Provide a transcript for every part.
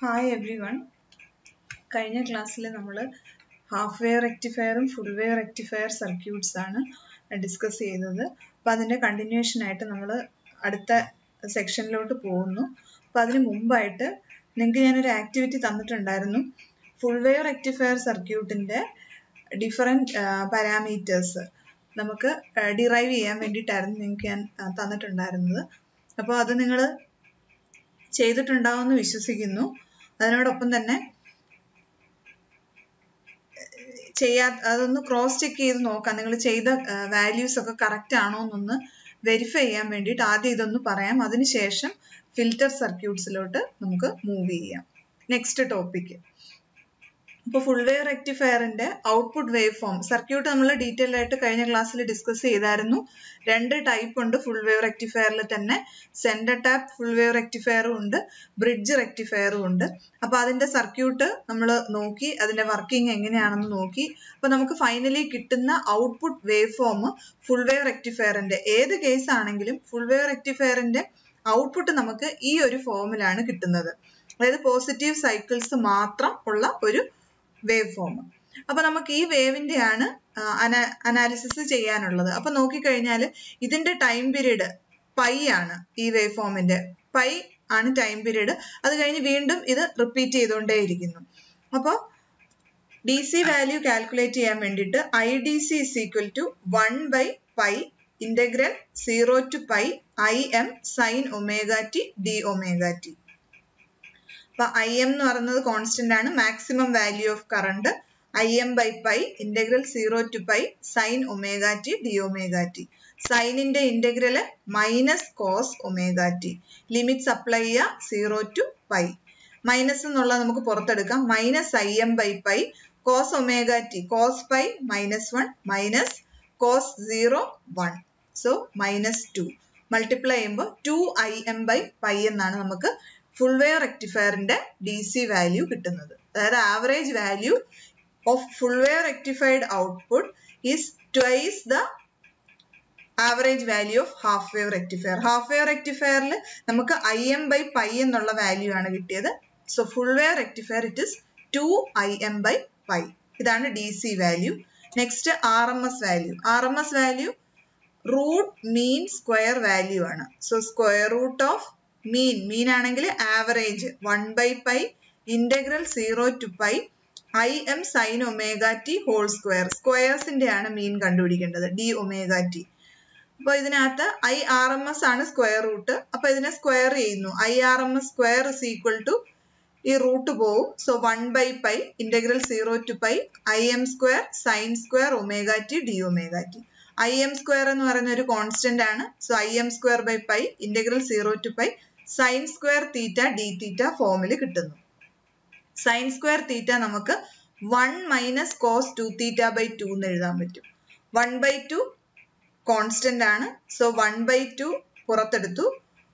Hi every one കഴിഞ്ഞ ക്ലാസ്സിൽ നമ്മൾ ഹാഫ് വെയർ റെക്ടിഫയറും ഫുൾ വെയർ റെക്ടിഫയർ സർക്യൂട്ട്സ് ആണ് ഡിസ്കസ് ചെയ്തത് അപ്പോൾ അതിൻ്റെ കണ്ടിന്യൂഷൻ ആയിട്ട് നമ്മൾ അടുത്ത സെക്ഷനിലോട്ട് പോകുന്നു അപ്പോൾ അതിന് മുമ്പായിട്ട് നിങ്ങൾക്ക് ഞാനൊരു ആക്ടിവിറ്റി തന്നിട്ടുണ്ടായിരുന്നു ഫുൾ വെയർ റെക്ടിഫയർ സർക്യൂട്ടിൻ്റെ ഡിഫറെൻറ്റ് പാരാമീറ്റേഴ്സ് നമുക്ക് ഡിറൈവ് ചെയ്യാൻ വേണ്ടിയിട്ടായിരുന്നു നിങ്ങൾക്ക് ഞാൻ തന്നിട്ടുണ്ടായിരുന്നത് അപ്പോൾ അത് നിങ്ങൾ ചെയ്തിട്ടുണ്ടാവുമെന്ന് വിശ്വസിക്കുന്നു അതിനോടൊപ്പം തന്നെ ചെയ്യാ അതൊന്ന് ക്രോസ് ചെക്ക് ചെയ്ത് നോക്കാം നിങ്ങൾ ചെയ്ത വാല്യൂസ് ഒക്കെ കറക്റ്റ് ആണോ എന്നൊന്ന് വെരിഫൈ ചെയ്യാൻ വേണ്ടിയിട്ട് ആദ്യം ഇതൊന്ന് പറയാം അതിനുശേഷം ഫിൽറ്റർ സർക്യൂട്ട്സിലോട്ട് നമുക്ക് മൂവ് ചെയ്യാം നെക്സ്റ്റ് ടോപ്പിക്ക് ഇപ്പോൾ ഫുൾ വേവ് റെക്ടിഫയറിന്റെ ഔട്ട്പുട്ട് വേവ് ഫോം സർക്യൂട്ട് നമ്മൾ ഡീറ്റെയിൽ ആയിട്ട് കഴിഞ്ഞ ക്ലാസ്സിൽ ഡിസ്കസ് ചെയ്തായിരുന്നു രണ്ട് ടൈപ്പ് ഉണ്ട് ഫുൾ വേവ് റെക്ടിഫയറിൽ തന്നെ സെന്റർ ടാപ്പ് ഫുൾ വേവ് റെക്ടിഫയറും ഉണ്ട് ബ്രിഡ്ജ് റെക്ടിഫയറും ഉണ്ട് അപ്പോൾ അതിന്റെ സർക്യൂട്ട് നമ്മൾ നോക്കി അതിന്റെ വർക്കിംഗ് എങ്ങനെയാണെന്ന് നോക്കി അപ്പോൾ നമുക്ക് ഫൈനലി കിട്ടുന്ന output wave form full wave റെക്ടിഫയറിന്റെ ഏത് കേസ് ആണെങ്കിലും ഫുൾ വേവ് റെക്ടിഫയറിന്റെ ഔട്ട്പുട്ട് നമുക്ക് ഈ ഒരു ഫോമിലാണ് കിട്ടുന്നത് അതായത് പോസിറ്റീവ് സൈക്കിൾസ് മാത്രം ഉള്ള ഒരു വേവ് ഫോം അപ്പൊ നമുക്ക് ഈ വേവിന്റെ ആണ് അനാലിസിസ് ചെയ്യാനുള്ളത് അപ്പൊ നോക്കിക്കഴിഞ്ഞാൽ ഇതിന്റെ ടൈം പീരീഡ് പൈ ആണ് ഈ വേവ് ഫോമിന്റെ പൈ ആണ് ടൈം പീരീഡ് അത് കഴിഞ്ഞ് വീണ്ടും ഇത് റിപ്പീറ്റ് ചെയ്തുകൊണ്ടേയിരിക്കുന്നു അപ്പോൾ ഡി സി വാല്യൂ കാൽക്കുലേറ്റ് ചെയ്യാൻ വേണ്ടിയിട്ട് I D C is equal to one by pi integral zero to pi I M sine omega T D omega T അപ്പൊ ഐ എം എന്ന് പറയുന്നത് കോൺസ്റ്റന്റ് ആണ് maximum value of current I M by pi integral zero to pi sine omega T D omega T സൈനിന്റെ integral minus cos omega T limits apply ചെയ്യുക zero to pi minus എന്നുള്ളത് നമുക്ക് പുറത്തെടുക്കാം minus I M by pi cos omega T cos pi minus one minus cos zero one so minus two multiply ചെയ്യുമ്പോൾ two I M by pi എന്നാണ് നമുക്ക് full wave റെക്ടിഫയറിന്റെ D C value കിട്ടുന്നത് അതായത് average value of full wave rectified output is twice the average value of half wave rectifier half wave റെക്ടിഫയറിൽ നമുക്ക് I M by pi എന്നുള്ള value ആണ് കിട്ടിയത് so full wave rectifier it is two I M by pi ഇതാണ് D C value next R M S value R M S value root mean square value ആണ് so square root of mean mean ആണെങ്കിൽ average one by pi integral zero to pi I M sine omega T whole square സ്ക്വയേഴ്സിന്റെ ആണ് മീൻ കണ്ടുപിടിക്കേണ്ടത് D omega T അപ്പൊ ഇതിനകത്ത് I R M S ആണ് square root അപ്പൊ ഇതിനെ സ്ക്വയർ ചെയ്യുന്നു I R M S square is equal to ഈ റൂട്ട് പോവും so one by pi integral zero to pi I M square sine square omega T D omega T I M square എന്ന് പറയുന്ന ഒരു constant ആണ് so I M square by pi integral zero to pi sine square theta D theta ഫോമിൽ കിട്ടുന്നു sine square theta നമുക്ക് one minus cos two theta by two എന്ന് എഴുതാൻ പറ്റും വൺ ബൈ ടു കോൺസ്റ്റന്റ് ആണ് സോ വൺ ബൈ ടു പുറത്തെടുത്തു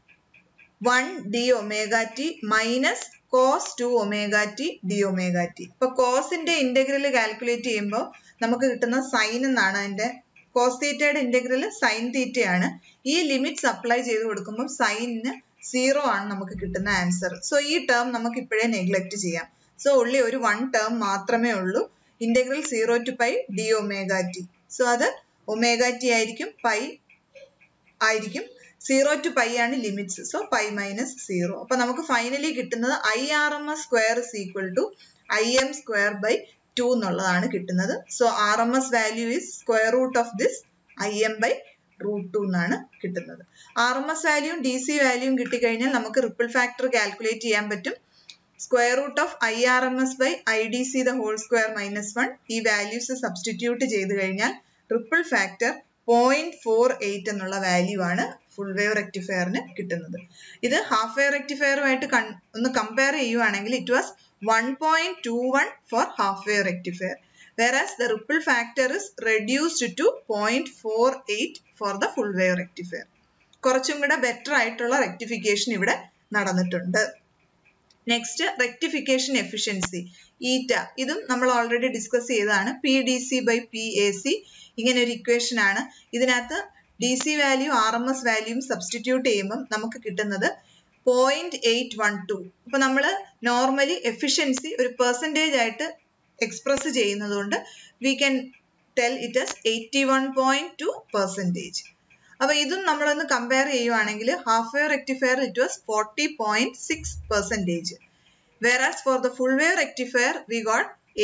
one D omega T minus cos two omega T D omega T ഇപ്പൊ കോസിന്റെ ഇന്റഗ്രൽ കാൽക്കുലേറ്റ് ചെയ്യുമ്പോൾ നമുക്ക് കിട്ടുന്ന സൈൻ എന്നാണ് അതിന്റെ കോസ് തീറ്റയുടെ ഇന്റഗ്രൽ സൈൻ തീറ്റയാണ് ഈ ലിമിറ്റ്സ് അപ്ലൈ ചെയ്ത് കൊടുക്കുമ്പോൾ സൈനിന് സീറോ ആണ് നമുക്ക് കിട്ടുന്ന ആൻസർ സോ ഈ ടേം നമുക്ക് ഇപ്പോഴേ നെഗ്ലക്ട് ചെയ്യാം സോ ഉള്ളി ഒരു വൺ ടേം മാത്രമേ ഉള്ളൂ integral zero to pi D omega T so അത് ഒമേഗ ടി ആയിരിക്കും പൈ ആയിരിക്കും സീറോ ടു പൈ ആണ് limits so pi minus zero അപ്പൊ നമുക്ക് ഫൈനലി കിട്ടുന്നത് I R M S square is equal to I M square by two എന്നുള്ളതാണ് കിട്ടുന്നത് so R M S value is square root of this I M by root two എന്നാണ് കിട്ടുന്നത് R M S വാല്യൂവും D C വാല്യൂവും കിട്ടിക്കഴിഞ്ഞാൽ നമുക്ക് ripple factor calculate ചെയ്യാൻ പറ്റും square root of I R M S by I D C the whole square minus one ഈ values substitute ചെയ്ത് കഴിഞ്ഞാൽ ripple factor point four eight എന്നുള്ള value ആണ് ഫുൾ വേവ് റെക്ടിഫയറിന് കിട്ടുന്നത് ഇത് ഹാഫ് വേവ് റെക്ടിഫയറുമായിട്ട് ഒന്ന് കമ്പയർ ചെയ്യുവാണെങ്കിൽ it was one point two one four half wave rectifier whereas the ripple factor is reduced to 0.48 for the full wave rectifier. കുറച്ചും കൂടെ ബെറ്റർ ആയിട്ടുള്ള റെക്ടിഫിക്കേഷൻ ഇവിടെ നടന്നിട്ടുണ്ട് നെക്സ്റ്റ് റെക്ടിഫിക്കേഷൻ എഫിഷ്യൻസി ഈറ്റ ഇതും നമ്മൾ ഓൾറെഡി ഡിസ്കസ് ചെയ്തതാണ് P D C by P A C ഇങ്ങനെ ഒരു ഇക്വേഷൻ ആണ് ഇതിനകത്ത് D C value R M S വാല്യൂയും സബ്സ്റ്റിറ്റ്യൂട്ട് ചെയ്യുമ്പം നമുക്ക് കിട്ടുന്നത് പോയിന്റ് എയ്റ്റ് വൺ ടു അപ്പൊ നമ്മൾ നോർമലി എഫിഷ്യൻസി ഒരു പെർസെൻറ്റേജ് ആയിട്ട് എക്സ്പ്രസ് ചെയ്യുന്നത് കൊണ്ട് we can tell it as eighty one point two percentage അപ്പൊ ഇതും നമ്മളൊന്ന് കമ്പയർ ചെയ്യുവാണെങ്കിൽ half wave rectifier it was forty point six percentage whereas for the full wave rectifier we got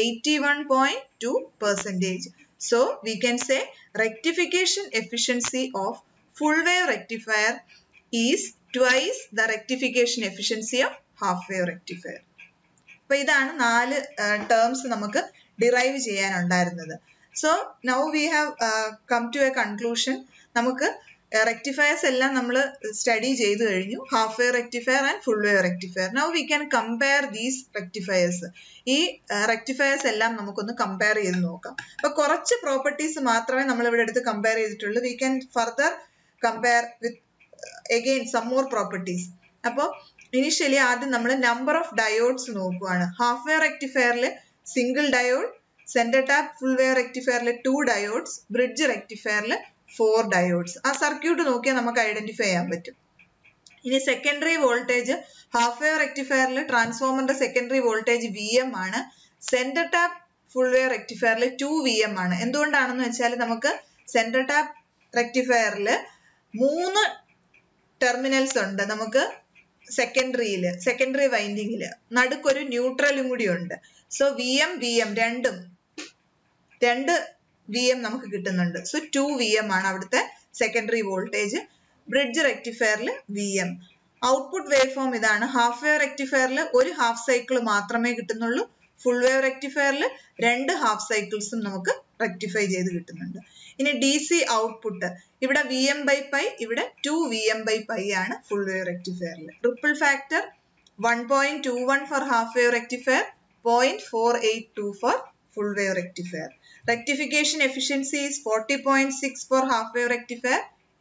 81.2 percentage so we can say rectification efficiency of full wave rectifier is twice the rectification efficiency of half wave rectifier അപ്പൊ ഇതാണ് നാല് terms നമുക്ക് derive ചെയ്യാനുണ്ടായിരുന്നത് so now we have come to a conclusion നമുക്ക് rectifiers എല്ലാം നമ്മൾ study ചെയ്തു കഴിഞ്ഞു half wave rectifier and full wave rectifier now we can compare these rectifiers ഈ റെക്ടിഫയേഴ്സ് എല്ലാം നമുക്കൊന്ന് കമ്പയർ ചെയ്ത് നോക്കാം അപ്പൊ കുറച്ച് പ്രോപ്പർട്ടീസ് മാത്രമേ നമ്മൾ ഇവിടെ എടുത്ത് കമ്പയർ ചെയ്തിട്ടുള്ളൂ we can further compare with again some more properties അപ്പോൾ ഇനിഷ്യലി ആദ്യം നമ്മൾ നമ്പർ ഓഫ് ഡയോഡ്സ് നോക്കുവാണ് ഹാഫ് വെയർ റെക്ടിഫയറിൽ single diode centre tap full wave റെക്ടിഫയറിൽ ടു ഡയോഡ്സ് ബ്രിഡ്ജ് റെക്ടിഫയറിൽ ഫോർ ഡയോഡ്സ് ആ സർക്യൂട്ട് നോക്കിയാൽ നമുക്ക് ഐഡന്റിഫൈ ചെയ്യാൻ പറ്റും ഇനി സെക്കൻഡറി വോൾട്ടേജ് ഹാഫ് വെയർ റെക്ടിഫയറിൽ ട്രാൻസ്ഫോമറിന്റെ സെക്കൻഡറി വോൾട്ടേജ് വി എം ആണ് സെന്റർ ടാപ്പ് ഫുൾ വെയർ റെക്ടിഫയറിൽ ടു വി എം ആണ് എന്തുകൊണ്ടാണെന്ന് വെച്ചാൽ നമുക്ക് സെന്റർ ടാപ്പ് റെക്ടിഫയറിൽ മൂന്ന് ടെർമിനൽസ് ഉണ്ട് നമുക്ക് സെക്കൻഡറിയിൽ സെക്കൻഡറി വൈൻഡിങ്ങിൽ നടുക്കൊരു ന്യൂട്രലും കൂടി ഉണ്ട് so V M V M രണ്ടും രണ്ട് വി എം നമുക്ക് കിട്ടുന്നുണ്ട് സോ ടു വി എം ആണ് അവിടുത്തെ സെക്കൻഡറി വോൾട്ടേജ് ബ്രിഡ്ജ് റെക്ടിഫയറിൽ V M output wave form ഇതാണ് ഹാഫ് വേവ് റെക്ടിഫയറിൽ ഒരു ഹാഫ് സൈക്കിൾ മാത്രമേ കിട്ടുന്നുള്ളൂ ഫുൾ വേവ് റെക്ടിഫയറിൽ രണ്ട് ഹാഫ് സൈക്കിൾസും നമുക്ക് റെക്ടിഫൈ ചെയ്ത് കിട്ടുന്നുണ്ട് ഇനി ഡി സി ഔട്ട്പുട്ട് ഇവിടെ വി എം ബൈ പൈ ഇവിടെ two V M by pi ആണ് ഫുൾ വേവ് റെക്ടിഫയറിൽ ripple factor one point two one four half wave rectifier point four eight two four full wave rectifier. Rectification efficiency is 40.6 for half wave rectifier,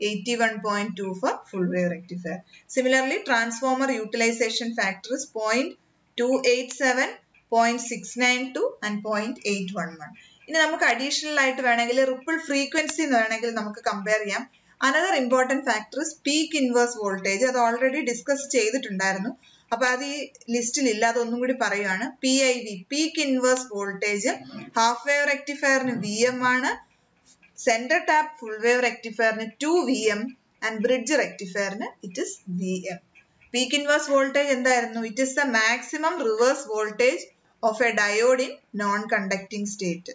81.2 for full wave rectifier. Similarly, transformer utilization factor is 0.287, 0.692 and 0.811. ഇനി നമുക്ക് additional ആയിട്ട് വേണമെങ്കിൽ ripple frequency എന്ന് വേണമെങ്കിൽ നമുക്ക് compare ചെയ്യാം another important factor peak inverse voltage അത് already discuss ചെയ്തിട്ടുണ്ടായിരുന്നു അപ്പൊ അത് ഈ ലിസ്റ്റിൽ ഇല്ല അതൊന്നും കൂടി പറയുകയാണ് P I V peak inverse voltage half wave റെക്ടിഫയറിന് വി എം ആണ് സെന്റർ ടാപ്പ് ഫുൾ വേവ് റെക്ടിഫയറിന് two V M and bridge റെക്ടിഫയറിന് it is V M peak inverse voltage എന്തായിരുന്നു it is the maximum reverse voltage of a diode in non conducting state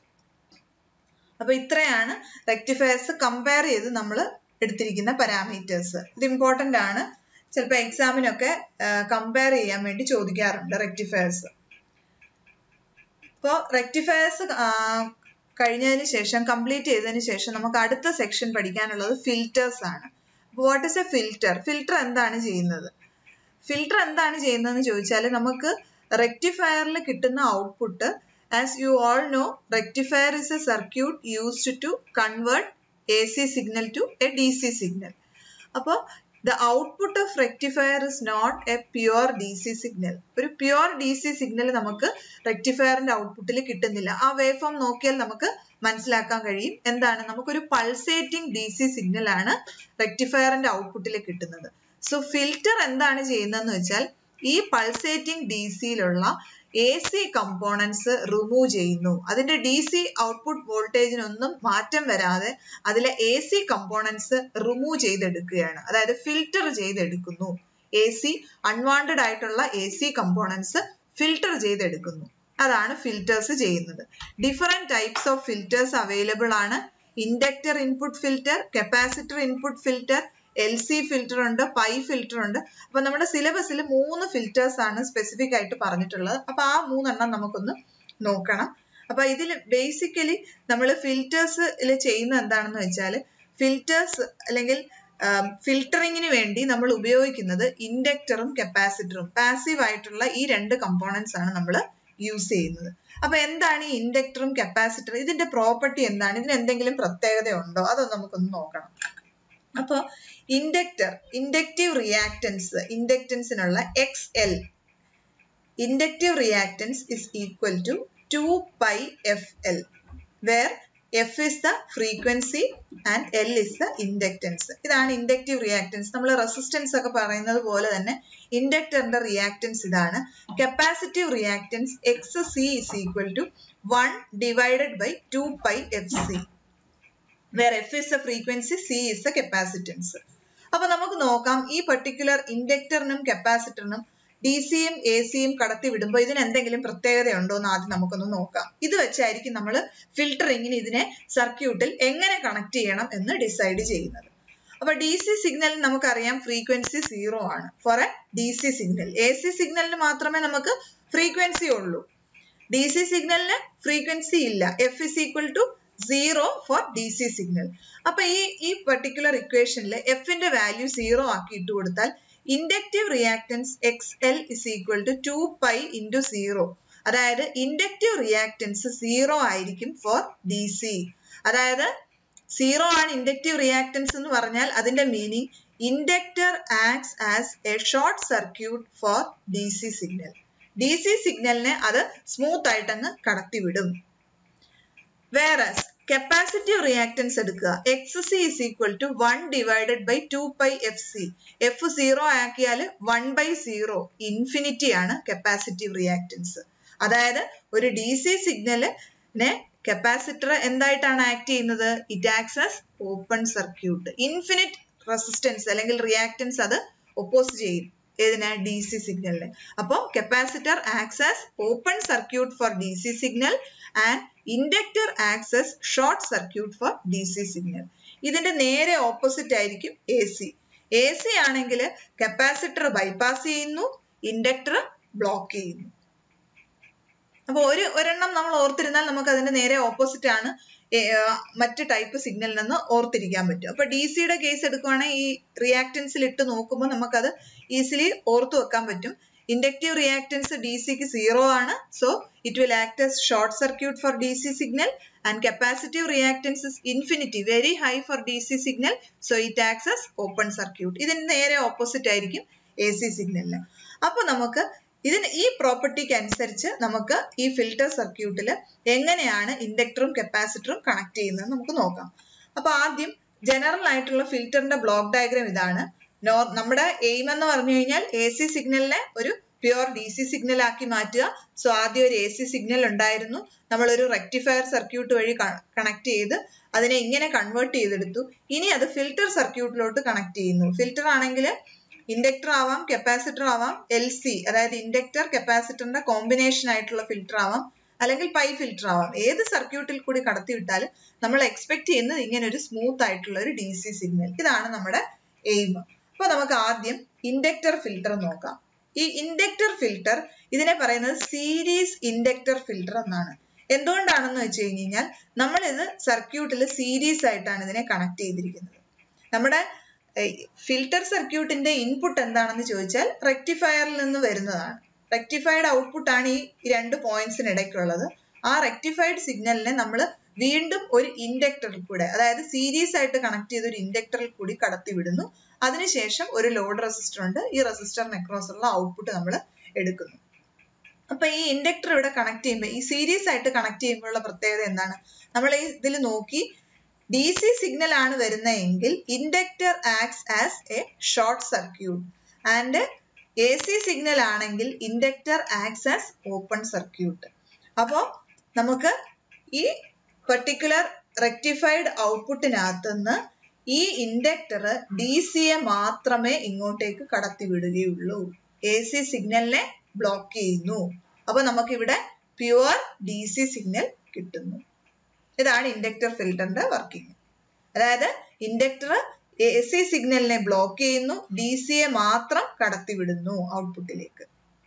അപ്പൊ ഇത്രയാണ് rectifiers compare ചെയ്ത് നമ്മൾ എടുത്തിരിക്കുന്ന parameters ഇത് important ആണ് ചിലപ്പോൾ എക്സാമിനൊക്കെ കമ്പയർ ചെയ്യാൻ വേണ്ടി ചോദിക്കാറുണ്ട് റെക്ടിഫയേഴ്സ് അപ്പോൾ റെക്ടിഫയേഴ്സ് കഴിഞ്ഞതിന് ശേഷം കംപ്ലീറ്റ് ചെയ്തതിന് ശേഷം നമുക്ക് അടുത്ത സെക്ഷൻ പഠിക്കാനുള്ളത് ഫിൽറ്റേഴ്സ് ആണ് what is a filter filter എന്താണ് ചെയ്യുന്നത് ഫിൽറ്റർ എന്താണ് ചെയ്യുന്നതെന്ന് ചോദിച്ചാൽ നമുക്ക് റെക്ടിഫയറിൽ കിട്ടുന്ന output as you all know rectifier is a circuit used to convert A C signal to a D C signal അപ്പോൾ the output of rectifier is not a pure D C signal ഒരു pure D C signal നമുക്ക് റെക്ടിഫയറിന്റെ ഔട്ട്പുട്ടിൽ കിട്ടുന്നില്ല ആ wave form നോക്കിയാൽ നമുക്ക് മനസ്സിലാക്കാൻ കഴിയും എന്താണ് നമുക്കൊരു പൾസേറ്റിംഗ് ഡി സി സിഗ്നൽ ആണ് റെക്ടിഫയറിന്റെ ഔട്ട്പുട്ടിൽ കിട്ടുന്നത് സോ ഫിൽറ്റർ എന്താണ് ചെയ്യുന്നതെന്ന് വെച്ചാൽ ഈ പൾസേറ്റിംഗ് ഡി സിയിലുള്ള എ സി കമ്പോണൻസ് റിമൂവ് ചെയ്യുന്നു അതിന്റെ ഡി സി ഔട്ട്പുട്ട് വോൾട്ടേജിനൊന്നും മാറ്റം വരാതെ അതിലെ എ സി കമ്പോണൻസ് റിമൂവ് ചെയ്തെടുക്കുകയാണ് അതായത് ഫിൽറ്റർ ചെയ്തെടുക്കുന്നു എ സി അൺവാണ്ടഡ് ആയിട്ടുള്ള എ സി കമ്പോണൻസ് ഫിൽറ്റർ ചെയ്തെടുക്കുന്നു അതാണ് ഫിൽറ്റേഴ്സ് ചെയ്യുന്നത് different types of filters available ആണ് inductor input filter capacitor input filter L C filter ഉണ്ട് പൈ ഫിൽറ്റർ ഉണ്ട് അപ്പൊ നമ്മുടെ സിലബസിൽ മൂന്ന് ഫിൽറ്റേഴ്സ് ആണ് സ്പെസിഫിക് ആയിട്ട് പറഞ്ഞിട്ടുള്ളത് അപ്പൊ ആ മൂന്നെണ്ണം നമുക്കൊന്ന് നോക്കണം അപ്പൊ ഇതിൽ ബേസിക്കലി നമ്മൾ ഫിൽറ്റേഴ്സിൽ ചെയ്യുന്ന എന്താണെന്ന് വെച്ചാൽ ഫിൽറ്റേഴ്സ് അല്ലെങ്കിൽ ഫിൽറ്ററിങ്ങിന് വേണ്ടി നമ്മൾ ഉപയോഗിക്കുന്നത് ഇൻഡക്ടറും കപ്പാസിറ്ററും പാസീവ് ആയിട്ടുള്ള ഈ രണ്ട് കമ്പോണൻസ് ആണ് നമ്മൾ യൂസ് ചെയ്യുന്നത് അപ്പൊ എന്താണ് ഈ ഇൻഡക്ടറും കപ്പാസിറ്ററും ഇതിന്റെ പ്രോപ്പർട്ടി എന്താണ് ഇതിന് എന്തെങ്കിലും പ്രത്യേകത ഉണ്ടോ അതൊന്ന് നമുക്കൊന്ന് നോക്കണം അപ്പോൾ ഇൻഡക്ടർ ഇൻഡക്റ്റീവ് റിയാക്ടൻസ് ഇൻഡക്റ്റൻസിനുള്ള X L inductive reactance is equal to two pi F L where F is the frequency and L is the inductance ഇതാണ് ഇൻഡക്റ്റീവ് റിയാക്ടൻസ് നമ്മൾ റെസിസ്റ്റൻസ് ഒക്കെ പറയുന്നത് പോലെ തന്നെ ഇൻഡക്ടറിന്റെ റിയാക്ടൻസ് ഇതാണ് capacitive reactance X C is equal to one divided by two pi F C where F is the frequency C is the capacitance അപ്പൊ നമുക്ക് നോക്കാം ഈ പർട്ടിക്കുലർ ഇൻഡക്ടറിനും കപ്പാസിറ്ററിനും ഡി സിയും എ സിയും കടത്തി വിടുമ്പോൾ ഇതിന് എന്തെങ്കിലും പ്രത്യേകത ഉണ്ടോ എന്ന് ആദ്യം നമുക്കൊന്ന് നോക്കാം ഇത് വെച്ചായിരിക്കും നമ്മൾ ഫിൽട്ടറിങ്ങിന് ഇതിനെ സർക്യൂട്ടിൽ എങ്ങനെ കണക്ട് ചെയ്യണം എന്ന് ഡിസൈഡ് ചെയ്യുന്നത് അപ്പൊ ഡി സി സിഗ്നലിന് നമുക്കറിയാം ഫ്രീക്വൻസി സീറോ ആണ് for a D C signal A C സിഗ്നലിന് മാത്രമേ നമുക്ക് ഫ്രീക്വൻസി ഉള്ളൂ ഡി സി സിഗ്നലിന് ഫ്രീക്വൻസി ഇല്ല F is equal to zero for D C signal അപ്പൊ ഈ ഈ പെർട്ടിക്കുലർ ഇക്വേഷനിൽ എഫിന്റെ വാല്യൂ സീറോ ആക്കി ഇട്ട് കൊടുത്താൽ inductive reactance X L is equal to two pi into zero അതായത് ഇൻഡക്റ്റീവ് റിയാക്ടൻസ് സീറോ ആയിരിക്കും ഫോർ ഡി സി അതായത് സീറോ ആണ് ഇൻഡക്റ്റീവ് റിയാക്ടൻസ് എന്ന് പറഞ്ഞാൽ അതിന്റെ meaning inductor acts as a short circuit for D C signal D C സിഗ്നലിനെ അത് smooth ആയിട്ട് അങ്ങ് കടത്തിവിടും വേറസ് കപ്പാസിറ്റീവ് റിയാക്ടൻസ് എടുക്കുക X C is equal to one divided by two pi F C F zero ആക്കിയാൽ one by zero infinity ആണ് capacitive reactance അതായത് ഒരു ഡി സി സിഗ്നലിനെ കപ്പാസിറ്റർ എന്തായിട്ടാണ് ആക്ട് ചെയ്യുന്നത് it acts as open circuit infinite resistance അല്ലെങ്കിൽ reactance അത് oppose ചെയ്യും ഏതിന് ഡി സി സിഗ്നലിന് അപ്പോൾ capacitor acts as open circuit for D C signal and inductor acts as short circuit for D C signal ഇതിന്റെ നേരെ ഓപ്പോസിറ്റ് ആയിരിക്കും എ സി എ സി ആണെങ്കിൽ കപ്പാസിറ്റർ ബൈപ്പാസ് ചെയ്യുന്നു ഇൻഡക്ടർ ബ്ലോക്ക് ചെയ്യുന്നു അപ്പൊ ഒരു ഒരെണ്ണം നമ്മൾ ഓർത്തിരുന്നാൽ നമുക്ക് അതിന്റെ നേരെ ഓപ്പോസിറ്റ് ആണ് മറ്റ് ടൈപ്പ് സിഗ്നലിൽ നിന്ന് ഓർത്തിരിക്കാൻ പറ്റും അപ്പൊ ഡി സിയുടെ കേസ് എടുക്കുവാണെങ്കിൽ ഈ റിയാക്ടൻസിൽ ഇട്ട് നോക്കുമ്പോൾ നമുക്കത് ഈസിലി ഓർത്തു വെക്കാൻ പറ്റും ഇൻഡക്റ്റീവ് റിയാക്ടൻസ് ഡി സിക്ക് സീറോ ആണ് so it will act as short circuit for D C signal and capacitive reactance is infinity very high for D C signal so it acts as open circuit ഇതിന് നേരെ opposite ആയിരിക്കും A C സിഗ്നലിന് അപ്പൊ നമുക്ക് ഇതിന് ഈ പ്രോപ്പർട്ടിക്ക് അനുസരിച്ച് നമുക്ക് ഈ ഫിൽട്ടർ സർക്യൂട്ടിൽ എങ്ങനെയാണ് ഇൻഡക്ടറും കപ്പാസിറ്ററും കണക്ട് ചെയ്യുന്നത് നമുക്ക് നോക്കാം അപ്പൊ ആദ്യം ജനറൽ ആയിട്ടുള്ള ഫിൽറ്ററിന്റെ ബ്ലോക്ക് ഡയഗ്രാം ഇതാണ് നോ നമ്മുടെ എയിം എന്ന് പറഞ്ഞു കഴിഞ്ഞാൽ എ സി സിഗ്നലിനെ ഒരു പ്യുവർ ഡി സി സിഗ്നൽ ആക്കി മാറ്റുക സോ ആദ്യം ഒരു എ സി സിഗ്നൽ ഉണ്ടായിരുന്നു നമ്മൾ ഒരു റെക്ടിഫയർ സർക്യൂട്ട് വഴി കണക്ട് ചെയ്ത് അതിനെ ഇങ്ങനെ കൺവേർട്ട് ചെയ്തെടുത്തു ഇനി അത് ഫിൽട്ടർ സർക്യൂട്ടിലോട്ട് കണക്ട് ചെയ്യുന്നു ഫിൽട്ടർ ആണെങ്കിൽ ഇൻഡക്ടർ ആവാം കപ്പാസിറ്റർ ആവാം എൽ സി അതായത് ഇൻഡക്ടർ കപ്പാസിറ്ററിന്റെ കോമ്പിനേഷൻ ആയിട്ടുള്ള ഫിൽട്ടർ ആവാം അല്ലെങ്കിൽ പൈ ഫിൽട്ടർ ആവാം ഏത് സർക്യൂട്ടിൽ കൂടി കടത്തി വിട്ടാലും നമ്മൾ എക്സ്പെക്ട് ചെയ്യുന്നത് ഇങ്ങനെ ഒരു സ്മൂത്ത് ആയിട്ടുള്ള ഒരു ഡി സി സിഗ്നൽ ഇതാണ് നമ്മുടെ എയിം അപ്പൊ നമുക്ക് ആദ്യം ഇൻഡക്ടർ ഫിൽട്ടർ നോക്കാം ഈ ഇൻഡക്ടർ ഫിൽട്ടർ ഇതിനെ പറയുന്നത് സീരീസ് ഇൻഡക്ടർ ഫിൽട്ടർ എന്നാണ് എന്തുകൊണ്ടാണെന്ന് വെച്ച് കഴിഞ്ഞ് കഴിഞ്ഞാൽ നമ്മൾ ഇത് സർക്യൂട്ടിൽ സീരീസ് ആയിട്ടാണ് ഇതിനെ കണക്ട് ചെയ്തിരിക്കുന്നത് നമ്മുടെ ഫിൽട്ടർ സർക്യൂട്ടിന്റെ ഇൻപുട്ട് എന്താണെന്ന് ചോദിച്ചാൽ റെക്ടിഫയറിൽ നിന്ന് വരുന്നതാണ് റെക്ടിഫൈഡ് ഔട്ട്പുട്ട് ആണ് ഈ രണ്ട് പോയിന്റ്സിന് ഇടയ്ക്കുള്ളത് ആ റെക്ടിഫൈഡ് സിഗ്നലിനെ നമ്മൾ വീണ്ടും ഒരു ഇൻഡക്ടറിൽ കൂടെ അതായത് സീരീസ് ആയിട്ട് കണക്ട് ചെയ്ത ഒരു ഇൻഡക്ടറിൽ കൂടി കടത്തി വിടുന്നു അതിനുശേഷം ഒരു ലോഡ് റെസിസ്റ്റർ ഉണ്ട് ഈ റെസിസ്റ്ററിന് അക്രോസ് ഉള്ള ഔട്ട്പുട്ട് നമ്മൾ എടുക്കുന്നു അപ്പൊ ഈ ഇൻഡക്ടർ ഇവിടെ കണക്ട് ചെയ്യുമ്പോൾ ഈ സീരീസ് ആയിട്ട് കണക്ട് ചെയ്യുമ്പോഴുള്ള പ്രത്യേകത എന്താണ് നമ്മൾ ഈ ഇതിൽ നോക്കി ഡി സി സിഗ്നൽ ആണ് വരുന്നതെങ്കിൽ inductor acts as a short circuit and A C signal ആണെങ്കിൽ inductor acts as open circuit അപ്പോൾ നമുക്ക് ഈ പെർട്ടിക്കുലർ റെക്ടിഫൈഡ് ഔട്ട്പുട്ടിനകത്തുനിന്ന് ഈ ഇൻഡക്ടർ ഡി സിയെ മാത്രമേ ഇങ്ങോട്ടേക്ക് കടത്തി വിടുകയുള്ളൂ എ സി സിഗ്നലിനെ ബ്ലോക്ക് ചെയ്യുന്നു അപ്പൊ നമുക്ക് ഇവിടെ പ്യുവർ ഡി സി സിഗ്നൽ കിട്ടുന്നു ഇതാണ് ഇൻഡക്ടർ ഫിൽറ്ററിന്റെ വർക്കിംഗ് അതായത് ഇൻഡക്ടർ എ സി സിഗ്നലിനെ ബ്ലോക്ക് ചെയ്യുന്നു ഡി സിയെ മാത്രം കടത്തിവിടുന്നു ഔട്ട്പുട്ടിലേക്ക്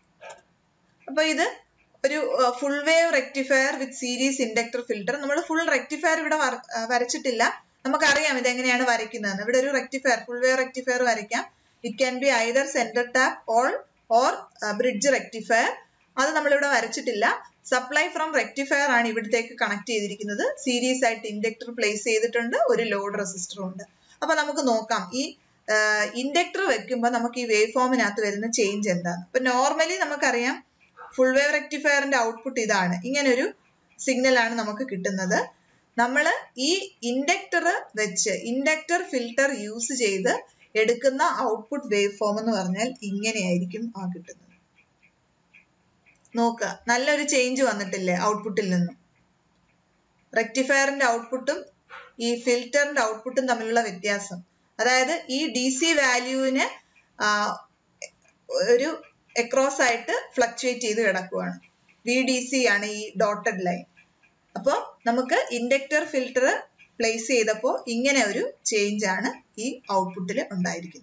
അപ്പൊ ഇത് ഒരു full wave rectifier with series inductor filter നമ്മൾ ഫുൾ റെക്ടിഫയർ ഇവിടെ വരച്ചിട്ടില്ല നമുക്കറിയാം ഇത് എങ്ങനെയാണ് വരയ്ക്കുന്നതെന്ന് ഇവിടെ ഒരു റെക്ടിഫയർ ഫുൾ വേവ് റെക്ടിഫയർ വരയ്ക്കാം it can be either centre tap all or bridge rectifier അത് നമ്മളിവിടെ വരച്ചിട്ടില്ല സപ്ലൈ ഫ്രം റെക്ടിഫയർ ആണ് ഇവിടത്തേക്ക് കണക്ട് ചെയ്തിരിക്കുന്നത് സീരീസ് ആയിട്ട് ഇൻഡക്ടർ പ്ലേസ് ചെയ്തിട്ടുണ്ട് ഒരു ലോഡ് റെസിസ്റ്ററും ഉണ്ട് അപ്പൊ നമുക്ക് നോക്കാം ഈ ഇൻഡക്ടർ വെക്കുമ്പോൾ നമുക്ക് ഈ വേവ് ഫോമിനകത്ത് വരുന്ന ചേഞ്ച് എന്താണ് ഇപ്പൊ നോർമലി നമുക്കറിയാം ഫുൾ വേവ് റെക്ടിഫയറിന്റെ ഔട്ട്പുട്ട് ഇതാണ് ഇങ്ങനെ ഒരു സിഗ്നൽ ആണ് നമുക്ക് കിട്ടുന്നത് നമ്മൾ ഈ ഇൻഡക്ടർ വെച്ച് ഇൻഡക്ടർ ഫിൽട്ടർ യൂസ് ചെയ്ത് എടുക്കുന്ന ഔട്ട്പുട്ട് വേവ് ഫോം എന്ന് പറഞ്ഞാൽ ഇങ്ങനെയായിരിക്കും ആ കിട്ടുന്നത് നോക്കുക നല്ലൊരു ചേഞ്ച് വന്നിട്ടില്ലേ ഔട്ട്പുട്ടിൽ നിന്നും റെക്ടിഫയറിന്റെ ഔട്ട്പുട്ടും ഈ ഫിൽറ്ററിന്റെ ഔട്ട്പുട്ടും തമ്മിലുള്ള വ്യത്യാസം അതായത് ഈ ഡി സി വാല്യൂവിന് ഒരു എക്രോസ് ആയിട്ട് ഫ്ലക്ച്വേറ്റ് ചെയ്ത് കിടക്കുവാണ് വി ഡി സി ആണ് ഈ ഡോട്ടഡ് ലൈൻ അപ്പോൾ നമുക്ക് ഇൻഡക്ടർ ഫിൽറ്റർ പ്ലേസ് ചെയ്തപ്പോൾ ഇങ്ങനെ ഒരു ചേഞ്ച് ആണ് ഈ ഔട്ട്പുട്ടിൽ ഉണ്ടായിരിക്കുന്നത്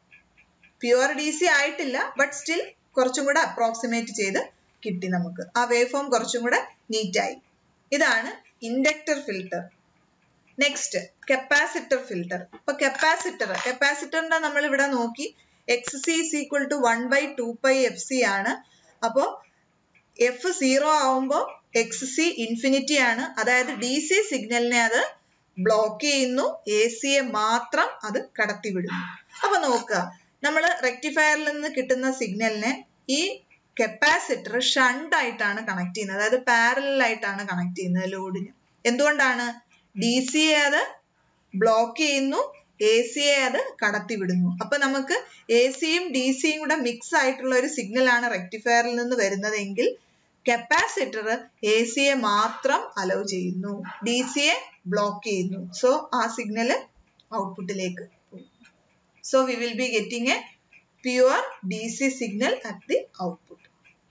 പ്യുവർ ഡി സി ആയിട്ടില്ല ബട്ട് സ്റ്റിൽ കുറച്ചും കൂടെ അപ്രോക്സിമേറ്റ് ചെയ്ത് കിട്ടി നമുക്ക് ആ വേവ് ഫോം കുറച്ചും കൂടെ നീറ്റായി ഇതാണ് inductor filter next capacitor filter ഇപ്പൊ കപ്പാസിറ്റർ കപ്പാസിറ്ററിന്റെ നമ്മൾ ഇവിടെ നോക്കി X C is equal to one by two pi F C ആണ് അപ്പോ എഫ് സീറോ ആവുമ്പോൾ എക്സ് സി ഇൻഫിനിറ്റി ആണ് അതായത് ഡി സി സിഗ്നലിനെ അത് ബ്ലോക്ക് ചെയ്യുന്നു എ സിയെ മാത്രം അത് കടത്തിവിടുന്നു അപ്പൊ നോക്കുക നമ്മൾ റെക്ടിഫയറിൽ നിന്ന് കിട്ടുന്ന സിഗ്നലിനെ ഈ കപ്പാസിറ്റർ ഷണ്ട് ആയിട്ടാണ് കണക്ട് ചെയ്യുന്നത് അതായത് പാരലൽ ആയിട്ടാണ് കണക്ട് ചെയ്യുന്നത് ലോഡിന് എന്തുകൊണ്ടാണ് ഡി സിയെ അത് ബ്ലോക്ക് ചെയ്യുന്നു എ സിയെ അത് കടത്തിവിടുന്നു അപ്പൊ നമുക്ക് എ സിയും ഡി സിയും കൂടെ മിക്സ് ആയിട്ടുള്ള ഒരു സിഗ്നൽ ആണ് റെക്ടിഫയറിൽ നിന്ന് വരുന്നതെങ്കിൽ കപ്പാസിറ്റർ എ സിയെ മാത്രം അലോ ചെയ്യുന്നു ഡി സിയെ ബ്ലോക്ക് ചെയ്യുന്നു സോ ആ സിഗ്നൽ ഔട്ട്പുട്ടിലേക്ക് പോകും so we will be getting a pure D C signal at the output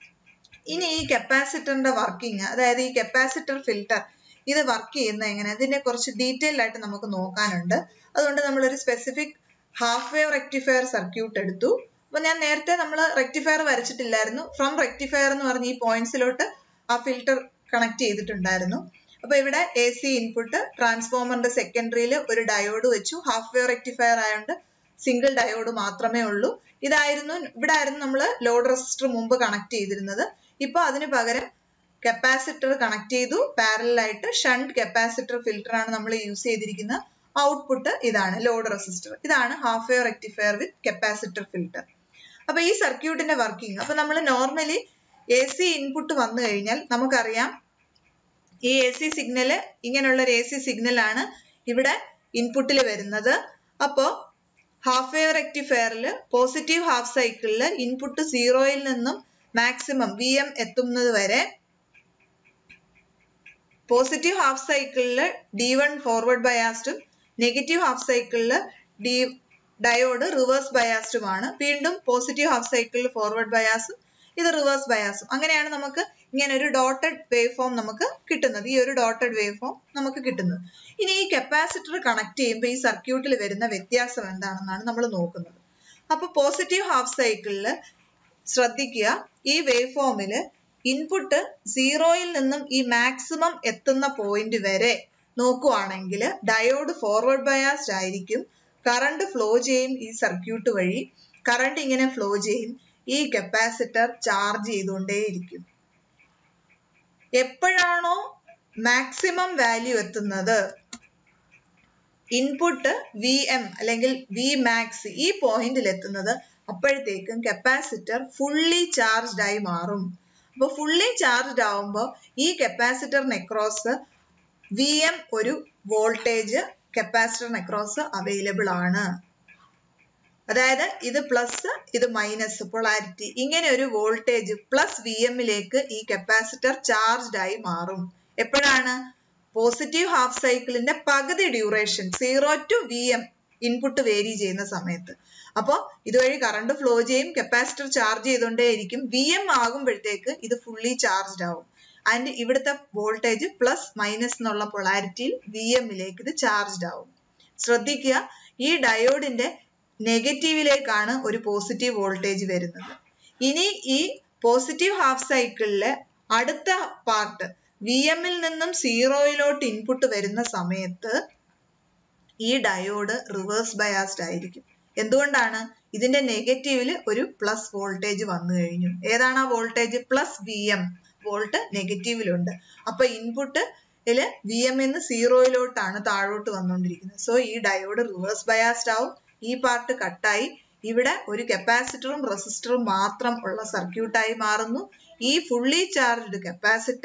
ഇനി ഈ കപ്പാസിറ്ററിന്റെ വർക്കിംഗ് അതായത് ഈ കപ്പാസിറ്റർ ഫിൽട്ടർ ഇത് വർക്ക് ചെയ്യുന്ന എങ്ങനെ അതിനെ കുറച്ച് ഡീറ്റെയിൽ ആയിട്ട് നമുക്ക് നോക്കാനുണ്ട് അതുകൊണ്ട് നമ്മൾ ഒരു specific half wave rectifier circuit എടുത്തു അപ്പൊ ഞാൻ നേരത്തെ നമ്മൾ റെക്ടിഫയർ വരച്ചിട്ടില്ലായിരുന്നു ഫ്രം റെക്ടിഫയർ എന്ന് പറഞ്ഞ ഈ പോയിന്റ്സിലോട്ട് ആ ഫിൽട്ടർ കണക്ട് ചെയ്തിട്ടുണ്ടായിരുന്നു അപ്പൊ ഇവിടെ എ സി ഇൻപുട്ട് ട്രാൻസ്ഫോമറിന്റെ സെക്കൻഡറിയിൽ ഒരു ഡയോഡ് വെച്ചു ഹാഫ് വേവ് റെക്ടിഫയർ ആയതുകൊണ്ട് സിംഗിൾ ഡയോഡ് മാത്രമേ ഉള്ളൂ ഇതായിരുന്നു ഇവിടെ ആയിരുന്നു നമ്മൾ ലോഡ് റെസിസ്റ്റർ മുമ്പ് കണക്ട് ചെയ്തിരുന്നത് ഇപ്പൊ അതിന് പകരം കപ്പാസിറ്റർ കണക്ട് ചെയ്തു പാരലായിട്ട് ഷണ്ട് കപ്പാസിറ്റർ ഫിൽട്ടർ ആണ് നമ്മൾ യൂസ് ചെയ്തിരിക്കുന്നത് ഔട്ട്പുട്ട് ഇതാണ് ലോഡ് റെസിസ്റ്റർ ഇതാണ് half wave rectifier with capacitor filter അപ്പൊ ഈ സർക്യൂട്ടിന്റെ വർക്കിംഗ് അപ്പൊ നമ്മൾ നോർമലി എ സി ഇൻപുട്ട് വന്നു കഴിഞ്ഞാൽ നമുക്കറിയാം ഈ എ സി സിഗ്നല് ഇങ്ങനെയുള്ള ഒരു എ സി സിഗ്നൽ ആണ് ഇവിടെ ഇൻപുട്ടിൽ വരുന്നത് അപ്പോ ഹാഫ് വേവ് റെക്ടിഫയറിൽ പോസിറ്റീവ് ഹാഫ് സൈക്കിളിൽ ഇൻപുട്ട് സീറോയിൽ നിന്നും മാക്സിമം വി എം എത്തുന്നത് വരെ പോസിറ്റീവ് ഹാഫ് സൈക്കിളിൽ ഡി വൺ ഫോർവേഡ് ബയാസ്ഡും നെഗറ്റീവ് ഹാഫ് സൈക്കിളിൽ ഡി ഡയോഡ് റിവേഴ്സ് ബയാസ്ഡുമാണ് വീണ്ടും പോസിറ്റീവ് ഹാഫ് സൈക്കിളിൽ ഫോർവേഡ് ബയാസും ഇത് റിവേഴ്സ് ബയാസും അങ്ങനെയാണ് നമുക്ക് ഇങ്ങനെ ഒരു ഡോട്ടഡ് വേവ് ഫോം നമുക്ക് കിട്ടുന്നത് ഈ ഒരു ഡോട്ടഡ് വേവ് ഫോം നമുക്ക് കിട്ടുന്നത് ഇനി ഈ കപ്പാസിറ്റർ കണക്ട് ചെയ്യുമ്പോൾ ഈ സർക്യൂട്ടിൽ വരുന്ന വ്യത്യാസം എന്താണെന്നാണ് നമ്മൾ നോക്കുന്നത് അപ്പൊ പോസിറ്റീവ് ഹാഫ് സൈക്കിളിൽ ശ്രദ്ധിക്കുക ഈ വേവ് ഫോമിൽ ഇൻപുട്ട് സീറോയിൽ നിന്നും ഈ മാക്സിമം എത്തുന്ന പോയിന്റ് വരെ നോക്കുവാണെങ്കിൽ ഡയോഡ് ഫോർവേഡ് ബയാസ്ഡ് ആയിരിക്കും കറണ്ട് ഫ്ലോ ചെയ്യും ഈ സർക്യൂട്ട് വഴി കറണ്ട് ഇങ്ങനെ ഫ്ലോ ചെയ്യും ഈ കപ്പാസിറ്റർ ചാർജ് ചെയ്തുകൊണ്ടേയിരിക്കും എപ്പോഴാണോ മാക്സിമം വാല്യൂ എത്തുന്നത് ഇൻപുട്ട് വി എം അല്ലെങ്കിൽ വി മാക്സ് ഈ പോയിന്റിൽ എത്തുന്നത് അപ്പോഴത്തേക്കും കപ്പാസിറ്റർ ഫുള്ളി ചാർജ്ഡ് ആയി മാറും അപ്പൊ ഫുള്ളി ചാർജ്ഡ് ആവുമ്പോൾ ഈ കപ്പാസിറ്ററിന് അക്രോസ് വി എം ഒരു വോൾട്ടേജ് കപ്പാസിറ്ററിന് അക്രോസ് അവൈലബിൾ ആണ് അതായത് ഇത് പ്ലസ് ഇത് മൈനസ് പൊളാരിറ്റി ഇങ്ങനെ ഒരു വോൾട്ടേജ് പ്ലസ് വി എമ്മിലേക്ക് ഈ കപ്പാസിറ്റർ ചാർജ്ഡ് ആയി മാറും എപ്പോഴാണ് പോസിറ്റീവ് ഹാഫ് സൈക്കിളിന്റെ പകുതി duration zero to V M input vary ചെയ്യുന്ന സമയത്ത് അപ്പോൾ ഇതുവഴി കറണ്ട് ഫ്ലോ ചെയ്യും കപ്പാസിറ്റർ ചാർജ് ചെയ്തുകൊണ്ടേയിരിക്കും വി എം ആകുമ്പോഴത്തേക്ക് ഇത് ഫുള്ളി ചാർജ്ഡ് ആവും ആൻഡ് ഇവിടുത്തെ വോൾട്ടേജ് പ്ലസ് മൈനസ് എന്നുള്ള പൊളാരിറ്റിയിൽ വി എമ്മിലേക്ക് ഇത് ചാർജ്ഡ് ആവും ശ്രദ്ധിക്കുക ഈ ഡയോഡിന്റെ നെഗറ്റീവിലേക്കാണ് ഒരു പോസിറ്റീവ് വോൾട്ടേജ് വരുന്നത് ഇനി ഈ പോസിറ്റീവ് ഹാഫ് സൈക്കിളിലെ അടുത്ത പാർട്ട് വി എമ്മിൽ നിന്നും സീറോയിലോട്ട് ഇൻപുട്ട് വരുന്ന സമയത്ത് ഈ ഡയോഡ് റിവേഴ്സ് ബയാസ്ഡ് ആയിരിക്കും എന്തുകൊണ്ടാണ് ഇതിന്റെ നെഗറ്റീവില് ഒരു പ്ലസ് വോൾട്ടേജ് വന്നു കഴിഞ്ഞു ഏതാണ് ആ voltage plus V M volt നെഗറ്റീവിലുണ്ട് അപ്പൊ ഇൻപുട്ട് ഇതില് വി എം എന്ന് സീറോയിലോട്ടാണ് താഴോട്ട് വന്നുകൊണ്ടിരിക്കുന്നത് സോ ഈ ഡയോഡ് റിവേഴ്സ് ബയാസ്ഡ് ആവും ഈ പാർട്ട് കട്ടായി ഇവിടെ ഒരു കപ്പാസിറ്ററും റെസിസ്റ്ററും മാത്രം ഉള്ള സർക്യൂട്ടായി മാറുന്നു ഈ ഫുള്ളി ചാർജ്ഡ് കപ്പാസിറ്റർ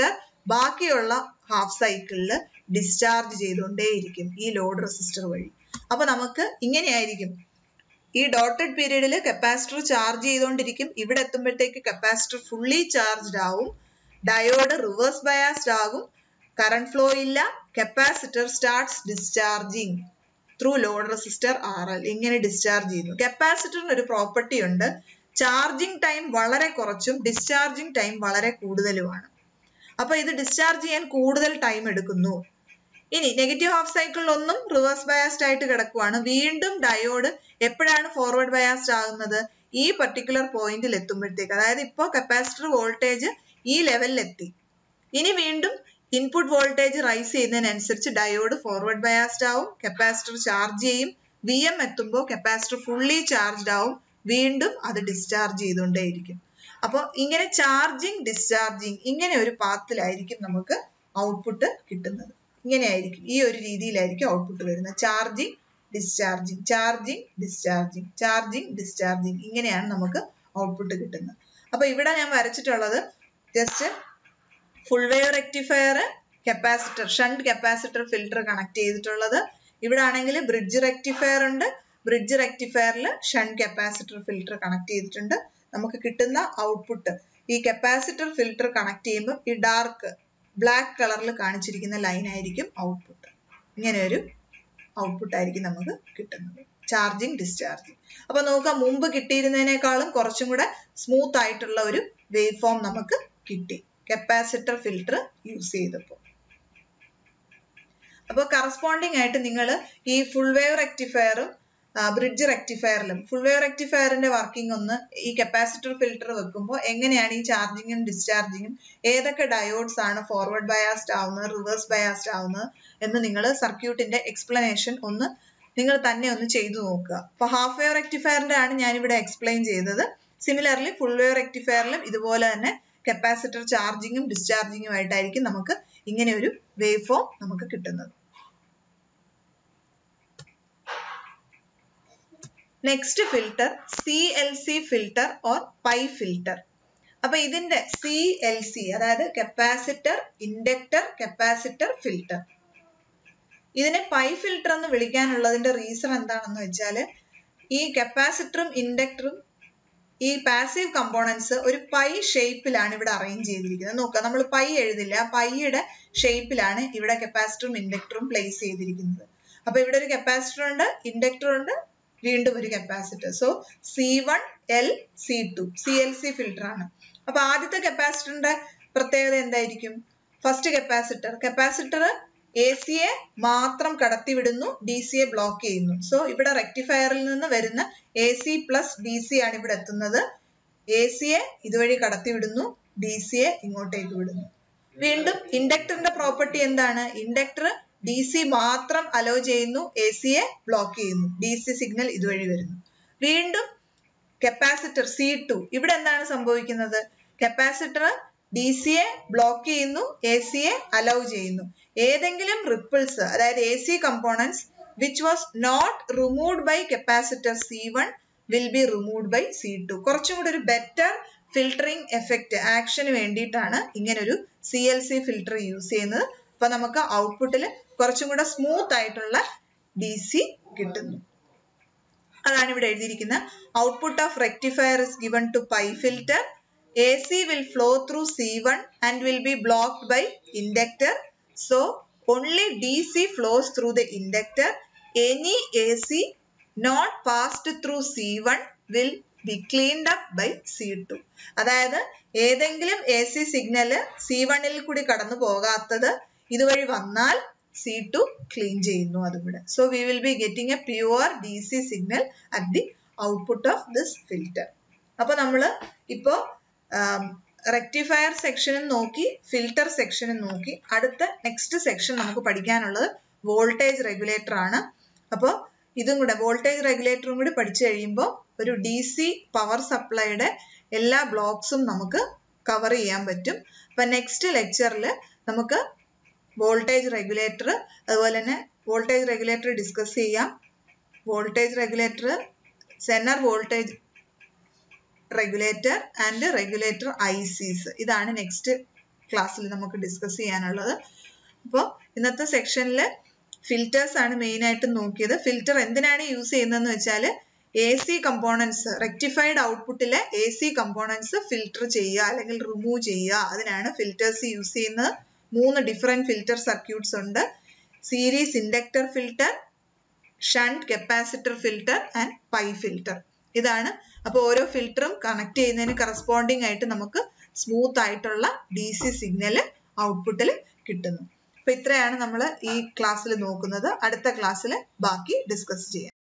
ബാക്കിയുള്ള ഹാഫ് സൈക്കിളിൽ ഡിസ്ചാർജ് ചെയ്തുകൊണ്ടേയിരിക്കും ഈ ലോഡ് റെസിസ്റ്റർ വഴി അപ്പൊ നമുക്ക് ഇങ്ങനെയായിരിക്കും ഈ ഡോട്ടഡ് പീരീഡിൽ കപ്പാസിറ്റർ ചാർജ് ചെയ്തുകൊണ്ടിരിക്കും ഇവിടെ എത്തുമ്പോഴത്തേക്ക് കപ്പാസിറ്റർ ഫുള്ളി ചാർജ്ഡ് ആവും ഡയോഡ് റിവേഴ്സ് ബയാസ്ഡ് ആകും കറണ്ട് ഫ്ലോ ഇല്ല capacitor starts discharging through load resistor R L ഇങ്ങനെ ഡിസ്ചാർജ് ചെയ്യുന്നു കപ്പാസിറ്ററിന് ഒരു പ്രോപ്പർട്ടി ഉണ്ട് ചാർജിങ് ടൈം വളരെ കുറച്ചും ഡിസ്ചാർജിങ് ടൈം വളരെ കൂടുതലുമാണ് അപ്പൊ ഇത് ഡിസ്ചാർജ് ചെയ്യാൻ കൂടുതൽ ടൈം എടുക്കുന്നു ഇനി നെഗറ്റീവ് ഹാഫ് സൈക്കിളിൽ ഒന്നും റിവേഴ്സ് ബയാസ്ഡ് ആയിട്ട് കിടക്കുവാണ് വീണ്ടും ഡയോഡ് എപ്പോഴാണ് ഫോർവേഡ് ബയാസ്ഡ് ആകുന്നത് ഈ പർട്ടിക്കുലർ പോയിന്റിൽ എത്തുമ്പോഴത്തേക്ക് അതായത് ഇപ്പോൾ കപ്പാസിറ്റർ വോൾട്ടേജ് ഈ ലെവലിൽ എത്തി ഇനി വീണ്ടും ഇൻപുട്ട് വോൾട്ടേജ് റൈസ് ചെയ്യുന്നതിനനുസരിച്ച് ഡയോഡ് ഫോർവേഡ് ബയാസ്ഡ് ആവും കപ്പാസിറ്റർ ചാർജ് ചെയ്യും വി എം എത്തുമ്പോൾ കപ്പാസിറ്റർ ഫുള്ളി ചാർജ്ഡ് ആവും വീണ്ടും അത് ഡിസ്ചാർജ് ചെയ്തുകൊണ്ടേയിരിക്കും അപ്പോൾ ഇങ്ങനെ ചാർജിങ് ഡിസ്ചാർജിങ് ഇങ്ങനെ ഒരു പാത്തിലായിരിക്കും നമുക്ക് ഔട്ട്പുട്ട് കിട്ടുന്നത് ഇങ്ങനെയായിരിക്കും ഈ ഒരു രീതിയിലായിരിക്കും ഔട്ട്പുട്ട് വരുന്നത് charging discharging charging discharging charging discharging ഇങ്ങനെയാണ് നമുക്ക് ഔട്ട്പുട്ട് കിട്ടുന്നത് അപ്പൊ ഇവിടെ ഞാൻ വരച്ചിട്ടുള്ളത് just full wave rectifier capacitor shunt capacitor filter connect ചെയ്തിട്ടുള്ളത് ഇവിടെ ആണെങ്കിൽ ബ്രിഡ്ജ് റെക്ടിഫയർ ഉണ്ട് ബ്രിഡ്ജ് റെക്ടിഫയറിൽ ഷണ്ട് കപ്പാസിറ്റർ ഫിൽട്ടർ കണക്ട് ചെയ്തിട്ടുണ്ട് നമുക്ക് കിട്ടുന്ന ഔട്ട്പുട്ട് ഈ കപ്പാസിറ്റർ ഫിൽട്ടർ കണക്ട് ചെയ്യുമ്പോൾ ഈ ഡാർക്ക് ബ്ലാക്ക് കളറിൽ കാണിച്ചിരിക്കുന്ന ലൈൻ ആയിരിക്കും ഔട്ട്പുട്ട് ഇങ്ങനെ ഒരു ഔട്ട്പുട്ട് ആയിരിക്കും നമുക്ക് കിട്ടുന്നത് ചാർജിങ് ഡിസ്ചാർജിങ് അപ്പൊ നോക്കാം മുമ്പ് കിട്ടിയിരുന്നതിനേക്കാളും കുറച്ചും കൂടെ സ്മൂത്ത് ആയിട്ടുള്ള ഒരു വേവ് ഫോം നമുക്ക് കിട്ടി കപ്പാസിറ്റർ ഫിൽട്ടർ യൂസ് ചെയ്തപ്പോൾ അപ്പോൾ കറസ്പോണ്ടിങ് ആയിട്ട് നിങ്ങൾ ഈ ഫുൾ വേവ് റെക്ടിഫയറും ബ്രിഡ്ജ് റെക്ടിഫയറിലും ഫുൾ വേവ് റെക്ടിഫയറിന്റെ വർക്കിംഗ് ഒന്ന് ഈ കപ്പാസിറ്റർ ഫിൽട്ടർ വെക്കുമ്പോൾ എങ്ങനെയാണ് ഈ ചാർജിങ്ങും ഡിസ്ചാർജിങ്ങും ഏതൊക്കെ ഡയോഡ്സ് ആണ് ഫോർവേഡ് ബയാസ്ഡ് ആവുന്നത് റിവേഴ്സ് ബയാസ്ഡ് ആവുന്നത് എന്ന് നിങ്ങൾ സർക്യൂട്ടിന്റെ എക്സ്പ്ലനേഷൻ ഒന്ന് നിങ്ങൾ തന്നെ ഒന്ന് ചെയ്തു നോക്കുക അപ്പൊ ഹാഫ് വേവ് റെക്ടിഫയറിന്റെ ആണ് ഞാനിവിടെ എക്സ്പ്ലെയിൻ ചെയ്തത് സിമിലർലി ഫുൾ വേവ് റെക്ടിഫയറിലും ഇതുപോലെ തന്നെ കപ്പാസിറ്റർ ചാർജിങ്ങും ഡിസ്ചാർജിങ്ങും ആയിട്ടായിരിക്കും നമുക്ക് ഇങ്ങനെ ഒരു വേവ് ഫോം നമുക്ക് കിട്ടുന്നത് next filter C L C filter or pi filter അപ്പൊ ഇതിന്റെ സി എൽ സി അതായത് കപ്പാസിറ്റർ ഇൻഡക്ടർ കപ്പാസിറ്റർ ഫിൽട്ടർ ഇതിനെ പൈ ഫിൽട്ടർ എന്ന് വിളിക്കാനുള്ളതിന്റെ റീസൺ എന്താണെന്ന് വെച്ചാൽ ഈ കപ്പാസിറ്ററും ഇൻഡക്ടറും ഈ പാസീവ് കമ്പോണൻസ് ഒരു പൈ ഷേപ്പിലാണ് ഇവിടെ അറേഞ്ച് ചെയ്തിരിക്കുന്നത് നോക്കുക നമ്മൾ പൈ എഴുതില്ല പൈയുടെ ഷേപ്പിലാണ് ഇവിടെ കപ്പാസിറ്ററും ഇൻഡക്ടറും പ്ലേസ് ചെയ്തിരിക്കുന്നത് അപ്പൊ ഇവിടെ ഒരു കപ്പാസിറ്റർ ഉണ്ട് ഇൻഡക്ടർ ഉണ്ട് വീണ്ടും ഒരു capacitor so C one L C two C L C filter ആണ് അപ്പൊ ആദ്യത്തെ കപ്പാസിറ്ററിന്റെ പ്രത്യേകത എന്തായിരിക്കും ഫസ്റ്റ് കപ്പാസിറ്റർ കപ്പാസിറ്റർ എ സിയെ മാത്രം കടത്തിവിടുന്നു ഡി സിയെ ബ്ലോക്ക് ചെയ്യുന്നു സോ ഇവിടെ റെക്ടിഫയറിൽ നിന്ന് വരുന്ന A C plus D C ആണ് ഇവിടെ എത്തുന്നത് എ സിയെ ഇതുവഴി കടത്തിവിടുന്നു ഡി സിയെ ഇങ്ങോട്ടേക്ക് വിടുന്നു വീണ്ടും ഇൻഡക്ടറിന്റെ പ്രോപ്പർട്ടി എന്താണ് ഇൻഡക്ടർ ഡി സി മാത്രം അലോ ചെയ്യുന്നു എ സിയെ ബ്ലോക്ക് ചെയ്യുന്നു ഡി സി സിഗ്നൽ ഇതുവഴി വരുന്നു വീണ്ടും കപ്പാസിറ്റർ സി ടു ഇവിടെ എന്താണ് സംഭവിക്കുന്നത് കപ്പാസിറ്റർ ഡി സിയെ ബ്ലോക്ക് ചെയ്യുന്നു എ സിയെ അലൗ ചെയ്യുന്നു ഏതെങ്കിലും റിപ്പിൾസ് അതായത് A C components which was not removed by capacitor C one will be removed by C two കുറച്ചും കൂടി ഒരു ബെറ്റർ ഫിൽട്ടറിംഗ് എഫക്റ്റ് ആക്ഷന് വേണ്ടിയിട്ടാണ് ഇങ്ങനെ ഒരു C L C filter use ചെയ്യുന്നത് അപ്പൊ നമുക്ക് ഔട്ട്പുട്ടിൽ കുറച്ചും കൂടെ സ്മൂത്ത് ആയിട്ടുള്ള ഡി സി കിട്ടുന്നു അതാണ് ഇവിടെ എഴുതിയിരിക്കുന്നത് output of rectifier is given to pi filter A C will flow through C one and will be blocked by inductor so only D C flows through the inductor any A C not passed through C one will be cleaned up by C two അതായത് ഏതെങ്കിലും A C signal C വണ്ണിൽ കൂടി കടന്നു പോകാത്തത് ഇതുവഴി വന്നാൽ C to clean ചെയ്യുന്നു അതുകൂടെ so we will be getting a pure D C signal at the output of this filter അപ്പൊ നമ്മൾ ഇപ്പോ റെക്ടിഫയർ സെക്ഷനും നോക്കി ഫിൽട്ടർ സെക്ഷനും നോക്കി അടുത്ത നെക്സ്റ്റ് സെക്ഷൻ നമുക്ക് പഠിക്കാനുള്ളത് വോൾട്ടേജ് റെഗുലേറ്റർ ആണ് അപ്പോൾ ഇതും കൂടെ വോൾട്ടേജ് റെഗുലേറ്ററും കൂടി പഠിച്ചു കഴിയുമ്പോൾ ഒരു ഡി സി പവർ സപ്ലൈയുടെ എല്ലാ ബ്ലോക്സും നമുക്ക് കവർ ചെയ്യാൻ പറ്റും അപ്പൊ നെക്സ്റ്റ് ലെക്ചറിൽ നമുക്ക് വോൾട്ടേജ് റെഗുലേറ്റർ അതുപോലെ തന്നെ വോൾട്ടേജ് റെഗുലേറ്റർ ഡിസ്കസ് ചെയ്യാം voltage regulator zener voltage regulator and regulator ICs ഇതാണ് നെക്സ്റ്റ് ക്ലാസ്സിൽ നമുക്ക് ഡിസ്കസ് ചെയ്യാനുള്ളത് അപ്പോൾ ഇന്നത്തെ സെക്ഷനിൽ ഫിൽറ്റേഴ്സ് ആണ് മെയിൻ ആയിട്ട് നോക്കിയത് ഫിൽറ്റർ എന്തിനാണ് യൂസ് ചെയ്യുന്നതെന്ന് വെച്ചാൽ എ സി കമ്പോണൻസ് റെക്ടിഫൈഡ് ഔട്ട്പുട്ടിലെ എ സി കമ്പോണൻസ് ഫിൽറ്റർ ചെയ്യുക അല്ലെങ്കിൽ റിമൂവ് ചെയ്യുക അതിനാണ് ഫിൽറ്റേഴ്സ് യൂസ് ചെയ്യുന്നത് മൂന്ന് ഡിഫറെന്റ് ഫിൽറ്റർ സർക്യൂട്ട്സ് ഉണ്ട് series inductor filter shunt capacitor filter and pi filter ഇതാണ് അപ്പോൾ ഓരോ ഫിൽറ്ററും കണക്ട് ചെയ്യുന്നതിന് കറസ്പോണ്ടിങ് ആയിട്ട് നമുക്ക് സ്മൂത്ത് ആയിട്ടുള്ള ഡി സി സിഗ്നൽ ഔട്ട്പുട്ടിൽ കിട്ടുന്നു അപ്പൊ ഇത്രയാണ് നമ്മൾ ഈ ക്ലാസ്സിൽ നോക്കുന്നത് അടുത്ത ക്ലാസ്സിൽ ബാക്കി ഡിസ്കസ് ചെയ്യാം